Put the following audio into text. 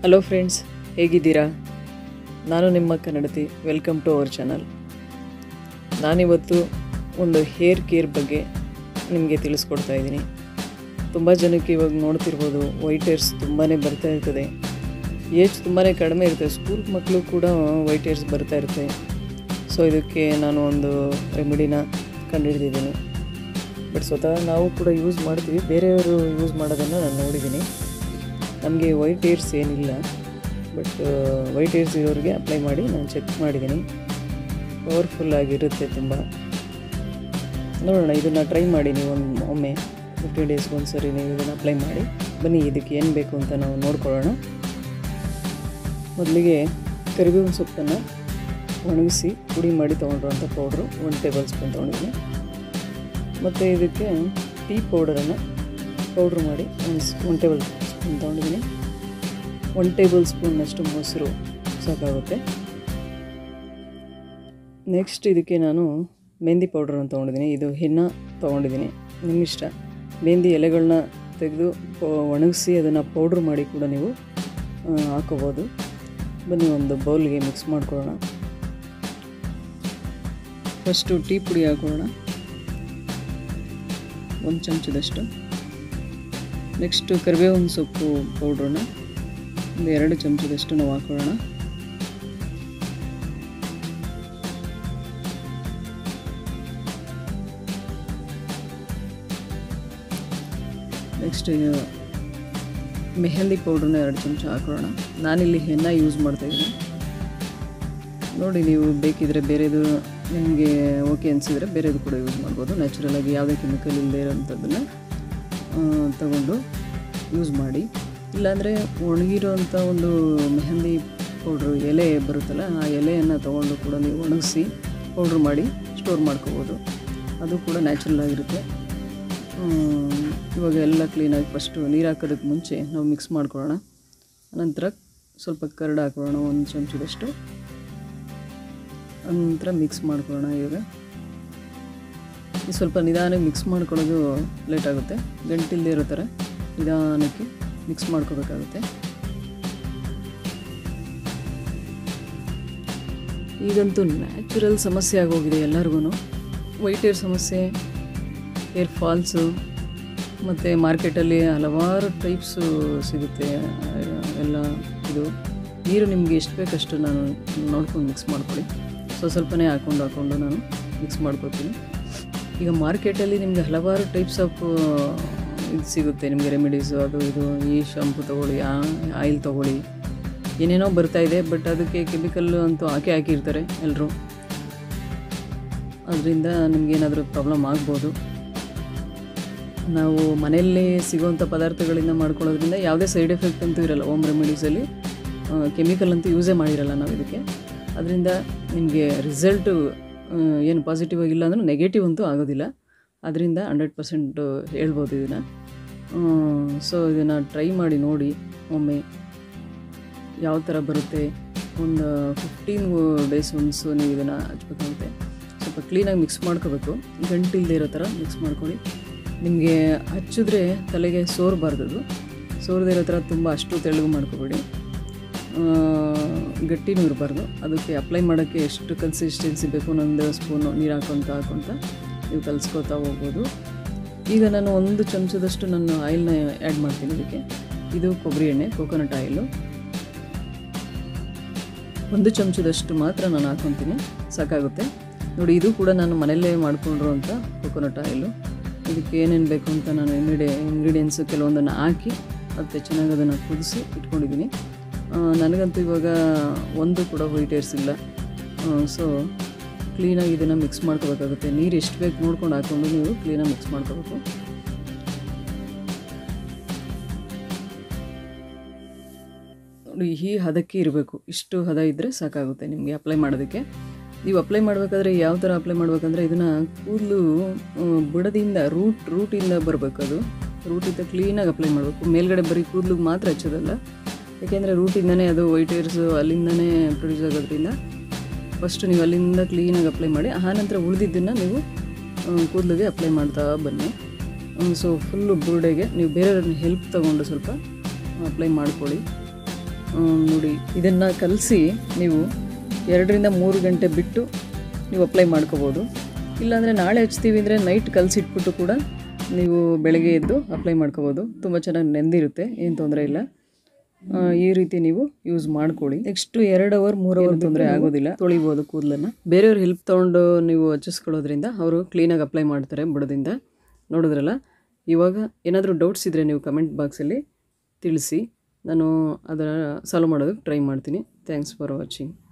hello friends ಹೇಗಿದ್ದೀರಾ ನಾನು ನಿಮ್ಮ ಕನ್ನಡತಿ ವೆಲ್ಕಮ್ ಟು ಅವರ್ ಚಾನಲ್ ನಾನಿವತ್ತು ಒಂದು ಹೇರ್ ಕೇರ್ ಬಗ್ಗೆ ನಿಮಗೆ ತಿಳಿಸ್ಕೊಡ್ತಾ ಇದ್ದೀನಿ ತುಂಬ ಜನಕ್ಕೆ ಇವಾಗ ನೋಡ್ತಿರ್ಬೋದು ವೈಟ್ ಹೇರ್ಸ್ ತುಂಬಾ ಬರ್ತಾ ಇರ್ತದೆ ಏಜ್ ತುಂಬಾ ಕಡಿಮೆ ಇರುತ್ತೆ ಸ್ಕೂಲ್ ಮಕ್ಕಳು ಕೂಡ ವೈಟ್ ಹೇರ್ಸ್ ಬರ್ತಾ ಇರುತ್ತೆ ಸೊ ಇದಕ್ಕೆ ನಾನು ಒಂದು ರೆಮಿಡಿನ ಕಂಡುಹಿಡಿದಿದ್ದೀನಿ ಬಟ್ ಸ್ವತಃ ನಾವು ಕೂಡ ಯೂಸ್ ಮಾಡ್ತೀವಿ ಬೇರೆಯವರು ಯೂಸ್ ಮಾಡೋದನ್ನು ನಾನು ನೋಡಿದ್ದೀನಿ ನಮಗೆ ವೈಟ್ ಏರ್ಸ್ ಏನಿಲ್ಲ ಬಟ್ ವೈಟ್ ಏರ್ಸ್ ಇರೋರಿಗೆ ಅಪ್ಲೈ ಮಾಡಿ ನಾನು ಚೆಕ್ ಮಾಡಿದ್ದೀನಿ ಪವರ್ಫುಲ್ ಆಗಿರುತ್ತೆ ತುಂಬ ನೋಡೋಣ ಇದನ್ನು ಟ್ರೈ ಮಾಡಿ ನೀವು ಒಂದು ಒಮ್ಮೆ ಫಿಫ್ಟಿ ಡೇಸ್ಗೆ ಒಂದು ಸರಿ ನೀವು ಇದನ್ನು ಅಪ್ಲೈ ಮಾಡಿ ಬನ್ನಿ ಇದಕ್ಕೆ ಏನು ಬೇಕು ಅಂತ ನಾವು ನೋಡ್ಕೊಳ್ಳೋಣ ಮೊದಲಿಗೆ ಕರಿಬೇವಿನ ಸೊಪ್ಪನ್ನು ಒಣಗಿಸಿ ಪುಡಿ ಮಾಡಿ ತೊಗೊಂಡಿರುವಂಥ ಪೌಡ್ರು ಒನ್ ಟೇಬಲ್ ಸ್ಪೂನ್ ತೊಗೊಂಡಿದ್ದೀನಿ ಮತ್ತು ಇದಕ್ಕೆ ಟೀ ಪೌಡರನ್ನು ಪೌಡ್ರ್ ಮಾಡಿ ಒಂದು ಒನ್ ಟೇಬಲ್ ಸ್ಪೂನ್ ತೊಗೊಂಡಿದ್ದೀನಿ ಒನ್ ಟೇಬಲ್ ಸ್ಪೂನ್ನಷ್ಟು ಮೊಸರು ಸಾಕಾಗುತ್ತೆ ನೆಕ್ಸ್ಟ್ ಇದಕ್ಕೆ ನಾನು ಮೆಹಂದಿ ಪೌಡ್ರನ್ನು ತೊಗೊಂಡಿದ್ದೀನಿ ಇದು ಹೆನ್ನ ತೊಗೊಂಡಿದ್ದೀನಿ ನಿಮ್ಮಿಷ್ಟ ಮೆಹಂದಿ ಎಲೆಗಳನ್ನ ತೆಗೆದು ಒಣಗಿಸಿ ಅದನ್ನು ಪೌಡ್ರ್ ಮಾಡಿ ಕೂಡ ನೀವು ಆ, ಹಾಕೋಬೋದು ಬನ್ನಿ ಒಂದು ಬೌಲ್ಗೆ ಮಿಕ್ಸ್ ಮಾಡ್ಕೊಳ್ಳೋಣ ಫಸ್ಟು ಟೀ ಪುಡಿ ಹಾಕೊಳ್ಳೋಣ ಒಂದು ಚಮಚದಷ್ಟು ನೆಕ್ಸ್ಟು ಕರಿಬೇವಿನ ಸೊಪ್ಪು ಪೌಡ್ರನ್ನ ಒಂದು ಎರಡು ಚಮಚದಷ್ಟು ನಾವು ಹಾಕೊಳ್ಳೋಣ ನೆಕ್ಸ್ಟ್ ಮೆಹಂದಿ ಪೌಡ್ರನ್ನ ಎರಡು ಚಮಚ ಹಾಕೊಳ್ಳೋಣ ನಾನಿಲ್ಲಿ ಹೆನ್ನ ಯೂಸ್ ಮಾಡ್ತಾಯಿದ್ದೀನಿ ನೋಡಿ ನೀವು ಬೇಕಿದ್ರೆ ಬೇರೆದು ನಿಮಗೆ ಓಕೆ ಅನಿಸಿದರೆ ಬೇರೆದು ಕೂಡ ಯೂಸ್ ಮಾಡ್ಬೋದು ನ್ಯಾಚುರಲಾಗಿ ಯಾವುದೇ ಕೆಮಿಕಲ್ ಇಲ್ಲದೆ ಇರೋಂಥದ್ದನ್ನು ತಗೊಂಡು ಯೂಸ್ ಮಾಡಿ ಇಲ್ಲಾಂದರೆ ಒಣಗಿರೋಂಥ ಒಂದು ಮೆಹಂದಿ ಪೌಡ್ರು ಎಲೆ ಬರುತ್ತಲ್ಲ ಆ ಎಲೆಯನ್ನು ತೊಗೊಂಡು ಕೂಡ ನೀವು ಒಣಗಿಸಿ ಪೌಡ್ರ್ ಮಾಡಿ ಸ್ಟೋರ್ ಮಾಡ್ಕೋಬೋದು ಅದು ಕೂಡ ನ್ಯಾಚುರಲ್ ಆಗಿರುತ್ತೆ ಹ್ಮ್, ಇವಾಗ ಎಲ್ಲ ಕ್ಲೀನಾಗಿ ಫಸ್ಟು ನೀರು ಹಾಕೋದಕ್ಕೆ ಮುಂಚೆ ನಾವು ಮಿಕ್ಸ್ ಮಾಡ್ಕೊಳ್ಳೋಣ ನಂತರ ಸ್ವಲ್ಪ ಕರ್ಡ್ ಹಾಕೊಳ್ಳೋಣ ಒಂದು ಚಮಚದಷ್ಟು ನಂತರ ಮಿಕ್ಸ್ ಮಾಡ್ಕೊಳ್ಳೋಣ ಇವಾಗ ಇದು ಸ್ವಲ್ಪ ನಿಧಾನಕ್ಕೆ ಮಿಕ್ಸ್ ಮಾಡ್ಕೊಳ್ಳೋದು ಲೇಟ್ ಆಗುತ್ತೆ ಗಂಟಿಲ್ಲದೆ ಇರೋ ಥರ ನಿಧಾನಕ್ಕೆ ಮಿಕ್ಸ್ ಮಾಡ್ಕೋಬೇಕಾಗುತ್ತೆ ಈಗಂತೂ ನ್ಯಾಚುರಲ್ ಸಮಸ್ಯೆ ಆಗೋಗಿದೆ ಎಲ್ಲರಿಗೂ ವೈಟ್ ಏರ್ ಸಮಸ್ಯೆ ಏರ್ ಫಾಲ್ಸು ಮತ್ತು ಮಾರ್ಕೆಟಲ್ಲಿ ಹಲವಾರು ಟೈಪ್ಸು ಸಿಗುತ್ತೆ ಆ, ಎಲ್ಲ ಇದು ನೀರು ನಿಮಗೆ ಎಷ್ಟು ಬೇಕಷ್ಟು ನಾನು ನೋಡ್ಕೊಂಡು ಮಿಕ್ಸ್ ಮಾಡ್ಕೊಳ್ಳಿ ಸೊ ಸ್ವಲ್ಪನೇ ಹಾಕ್ಕೊಂಡು ಹಾಕ್ಕೊಂಡು ನಾನು ಮಿಕ್ಸ್ ಮಾಡ್ಕೊತೀನಿ ಈಗ ಮಾರ್ಕೆಟಲ್ಲಿ ನಿಮಗೆ ಹಲವಾರು ಟೈಪ್ಸ್ ಆಫ್ ಇದು ಸಿಗುತ್ತೆ ನಿಮಗೆ ರೆಮಿಡೀಸು ಅದು ಇದು ಈ ಶಾಂಪು ತೊಗೊಳ್ಳಿ ಆ ಆಯಿಲ್ ತೊಗೊಳ್ಳಿ ಏನೇನೋ ಬರ್ತಾ ಇದೆ ಬಟ್ ಅದಕ್ಕೆ ಕೆಮಿಕಲ್ ಅಂತೂ ಹಾಕಿ ಹಾಕಿರ್ತಾರೆ ಎಲ್ಲರೂ ಅದರಿಂದ ನಿಮಗೇನಾದರೂ ಪ್ರಾಬ್ಲಮ್ ಆಗ್ಬೋದು ನಾವು ಮನೆಯಲ್ಲೇ ಸಿಗುವಂಥ ಪದಾರ್ಥಗಳಿಂದ ಮಾಡ್ಕೊಳ್ಳೋದ್ರಿಂದ ಯಾವುದೇ ಸೈಡ್ ಎಫೆಕ್ಟ್ ಅಂತೂ ಇರಲ್ಲ ಹೋಮ್ ರೆಮಿಡೀಸಲ್ಲಿ ಕೆಮಿಕಲ್ ಅಂತೂ ಯೂಸೇ ಮಾಡಿರಲ್ಲ ನಾವು ಇದಕ್ಕೆ ಅದರಿಂದ ನಿಮಗೆ ರಿಸಲ್ಟು ಏನು ಪಾಸಿಟಿವ್ ಆಗಿಲ್ಲ ಅಂದರೂ ನೆಗೆಟಿವ್ ಅಂತೂ ಆಗೋದಿಲ್ಲ ಅದರಿಂದ ಹಂಡ್ರೆಡ್ ಪರ್ಸೆಂಟ್ ಹೇಳ್ಬೋದು ಇದನ್ನು ಸೊ ಇದನ್ನು ಟ್ರೈ ಮಾಡಿ ನೋಡಿ ಒಮ್ಮೆ ಯಾವ ಥರ ಬರುತ್ತೆ ಒಂದು ಫಿಫ್ಟೀನ್ ಡೇಸ್ ಒನ್ಸು ನೀವು ಇದನ್ನು ಹಚ್ಬೇಕಾಗುತ್ತೆ ಸ್ವಲ್ಪ ಕ್ಲೀನಾಗಿ ಮಿಕ್ಸ್ ಮಾಡ್ಕೋಬೇಕು ಗಂಟಿಲ್ಲದೆ ಇರೋ ಥರ ಮಿಕ್ಸ್ ಮಾಡ್ಕೊಳ್ಳಿ ನಿಮಗೆ ಹಚ್ಚಿದ್ರೆ ತಲೆಗೆ ಸೋರಬಾರ್ದು ಅದು ಸೋರದೇ ಇರೋ ಥರ ತುಂಬ ಅಷ್ಟು ತೆಳ್ಳಗೆ ಮಾಡ್ಕೋಬೇಡಿ ಆ, ಗಟ್ಟಿನೂ ಇರಬಾರ್ದು ಅದಕ್ಕೆ ಅಪ್ಲೈ ಮಾಡೋಕ್ಕೆ ಎಷ್ಟು ಕನ್ಸಿಸ್ಟೆನ್ಸಿ ಬೇಕು ಒಂದೊಂದು ಸ್ಪೂನು ನೀರು ಹಾಕೊತ ಹಾಕೊತ ನೀವು ಕಲಿಸ್ಕೊತಾ ಹೋಗ್ಬೋದು ಈಗ ನಾನು ಒಂದು ಚಮಚದಷ್ಟು ನಾನು ಆಯಿಲ್ನ ಆ್ಯಡ್ ಮಾಡ್ತೀನಿ ಇದಕ್ಕೆ ಇದು ಕೊಬ್ಬರಿ ಎಣ್ಣೆ ಕೋಕೋನಟ್ ಆಯಿಲು ಒಂದು ಚಮಚದಷ್ಟು ಮಾತ್ರ ನಾನು ಹಾಕ್ಕೊತೀನಿ ಸಾಕಾಗುತ್ತೆ ನೋಡಿ ಇದು ಕೂಡ ನಾನು ಮನೆಯಲ್ಲೇ ಮಾಡ್ಕೊಂಡಿರುವಂಥ ಕೊಕೊನಟ್ ಆಯಿಲು ಇದಕ್ಕೆ ಏನೇನು ಬೇಕು ಅಂತ ನಾನು ಇಂಗ್ರೀಡಿ ಇಂಗ್ರೀಡಿಯೆಂಟ್ಸು ಕೆಲವೊಂದನ್ನು ಹಾಕಿ ಮತ್ತು ಚೆನ್ನಾಗಿ ಅದನ್ನು ಕುದಿಸಿ ಇಟ್ಕೊಂಡಿದ್ದೀನಿ ಆ, ನನಗಂತೂ ಇವಾಗ ಒಂದು ಕೂಡ ವೈಟ್ ಏರ್ಸ್ ಇಲ್ಲ ಸೊ ಕ್ಲೀನಾಗಿ ಇದನ್ನು ಮಿಕ್ಸ್ ಮಾಡ್ಕೋಬೇಕಾಗುತ್ತೆ ನೀರು ಎಷ್ಟು ಬೇಕು ನೋಡ್ಕೊಂಡು ಹಾಕ್ಕೊಂಡು ನೀವು ಕ್ಲೀನಾಗಿ ಮಿಕ್ಸ್ ಮಾಡ್ಕೋಬೇಕು ನೋಡಿ ಈ ಹದಕ್ಕೆ ಇರಬೇಕು ಇಷ್ಟು ಹದ ಇದ್ದರೆ ಸಾಕಾಗುತ್ತೆ ನಿಮಗೆ ಅಪ್ಲೈ ಮಾಡೋದಕ್ಕೆ ನೀವು ಅಪ್ಲೈ ಮಾಡಬೇಕಾದ್ರೆ ಯಾವ ಥರ ಅಪ್ಲೈ ಮಾಡ್ಬೇಕಂದ್ರೆ ಇದನ್ನು ಕೂದಲು ಬುಡದಿಂದ ರೂಟ್ ರೂಟಿಂದ ಬರಬೇಕು ಅದು ರೂಟಿಂದ ಕ್ಲೀನಾಗಿ ಅಪ್ಲೈ ಮಾಡಬೇಕು ಮೇಲ್ಗಡೆ ಬರೀ ಕೂದಲಿಗೆ ಮಾತ್ರ ಹಚ್ಚೋದಲ್ಲ ಯಾಕೆಂದರೆ ರೂಟಿಂದನೇ ಅದು ವೈಟ್ ಏರ್ಸು ಅಲ್ಲಿಂದನೇ ಪ್ರೊಡ್ಯೂಸ್ ಆಗೋದ್ರಿಂದ ಫಸ್ಟ್ ನೀವು ಅಲ್ಲಿಂದ ಕ್ಲೀನಾಗಿ ಅಪ್ಲೈ ಮಾಡಿ ಆನಂತರ ಉಳಿದಿದ್ದನ್ನು ನೀವು ಕೂದಲಿಗೆ ಅಪ್ಲೈ ಮಾಡ್ತಾ ಬನ್ನಿ ಸೊ ಫುಲ್ಲು ಬುರುಡೆಗೆ ನೀವು ಬೇರೆಯವ್ರನ್ನ ಹೆಲ್ಪ್ ತೊಗೊಂಡು ಸ್ವಲ್ಪ ಅಪ್ಲೈ ಮಾಡ್ಕೊಳ್ಳಿ ನೋಡಿ ಇದನ್ನು ಕಲಸಿ ನೀವು ಎರಡರಿಂದ ಮೂರು ಗಂಟೆ ಬಿಟ್ಟು ನೀವು ಅಪ್ಲೈ ಮಾಡ್ಕೋಬೋದು ಇಲ್ಲಾಂದರೆ ನಾಳೆ ಹಚ್ತೀವಿ ಅಂದರೆ ನೈಟ್ ಕಲಸಿಟ್ಬಿಟ್ಟು ಕೂಡ ನೀವು ಬೆಳಗ್ಗೆ ಎದ್ದು ಅಪ್ಲೈ ಮಾಡ್ಕೋಬೋದು ತುಂಬ ಚೆನ್ನಾಗಿ ನೆಂದಿರುತ್ತೆ ಏನು ತೊಂದರೆ ಇಲ್ಲ ಆ, ಈ ರೀತಿ ನೀವು ಯೂಸ್ ಮಾಡ್ಕೊಳ್ಳಿ ನೆಕ್ಸ್ಟ್ ಎರಡು ಅವರ್ ಮೂರು ಅವರ್ ತೊಂದರೆ ಆಗೋದಿಲ್ಲ ತೊಳಿಬೋದು ಕೂದಲನ್ನು ಬೇರೆಯವ್ರ ಹೆಲ್ಪ್ ತೊಗೊಂಡು ನೀವು ಹಚ್ಚಿಸ್ಕೊಳ್ಳೋದ್ರಿಂದ ಅವರು ಕ್ಲೀನಾಗಿ ಅಪ್ಲೈ ಮಾಡ್ತಾರೆ ಬುಡದಿಂದ ನೋಡಿದ್ರಲ್ಲ ಇವಾಗ ಏನಾದರೂ ಡೌಟ್ಸ್ ಇದ್ದರೆ ನೀವು ಕಮೆಂಟ್ ಬಾಕ್ಸಲ್ಲಿ ತಿಳಿಸಿ ನಾನು ಅದರ ಸಾಲ್ವ್ ಮಾಡೋದಕ್ಕೆ ಟ್ರೈ ಮಾಡ್ತೀನಿ ಥ್ಯಾಂಕ್ಸ್ ಫಾರ್ ವಾಚಿಂಗ್